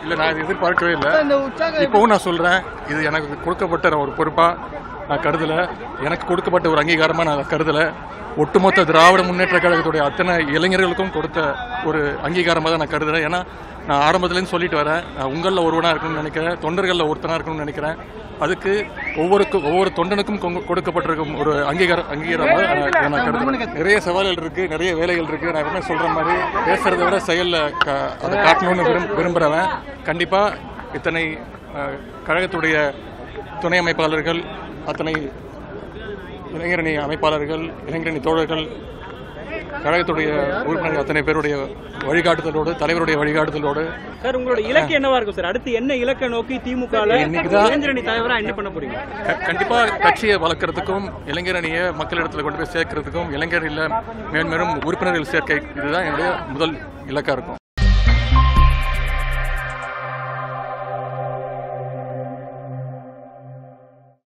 இல்லை நான் இது எதிர்பார்க்கவே இல்லை இந்த உற்சாக இப்போவும் நான் சொல்றேன் இது எனக்கு கொடுக்கப்பட்ட ஒரு பொறுப்பா நான் கருதல எனக்கு கொடுக்கப்பட்ட ஒரு அங்கீகாரமா நான் கருதல ஒட்டுமொத்த திராவிட முன்னேற்ற கழகத்துடைய அத்தனை இளைஞர்களுக்கும் கொடுத்த ஒரு அங்கீகாரமாக தான் நான் கருதுறேன் ஏன்னா நான் ஆரம்பத்துலேருந்து சொல்லிட்டு வரேன் நான் உங்களில் ஒருவனாக இருக்கணும்னு நினைக்கிறேன் தொண்டர்களில் ஒருத்தனாக இருக்கணும்னு நினைக்கிறேன் அதுக்கு ஒவ்வொருக்கும் ஒவ்வொரு தொண்டனுக்கும் கொங்க- கொடுக்கப்பட்டிருக்கும் ஒரு அங்கீகாரம் அங்கீகாரமாக நான் நான் கருதுறேன் நிறைய சவால்கள் இருக்கு நிறைய வேலைகள் இருக்கு நான் எப்பவுமே சொல்ற மாதிரி பேசுறதை விட செயல்ல க- அதை காட்டணும்னு விரும்- விரும்புறவன் கண்டிப்பா இத்தனை அஹ், கழகத்துடைய துணை அமைப்பாளர்கள் அத்தனை இளைஞரணி அமைப்பாளர்கள் இளைஞரணி தோழர்கள் கழகத்துடைய உறுப்பினர்கள் அத்தனை பேருடைய வழிகாட்டுதலோடு தலைவருடைய வழிகாட்டுதலோடு சார் உங்களோட இலக்கு என்னவா இருக்கும் சார் அடுத்து என்ன இலக்கை நோக்கி திமுக இன்னைக்குதான் இளைஞரணி தலைவரா என்ன பண்ண போறீங்க க- கண்டிப்பா கட்சியை வளர்க்கறதுக்கும் இளைஞரணியை மக்களிடத்துல கொண்டு போய் சேர்க்கறதுக்கும் இளைஞரில் மேன்மேலும் உறுப்பினர்கள் சேர்க்கை இதுதான் என்னுடைய முதல் இலக்கா இருக்கும்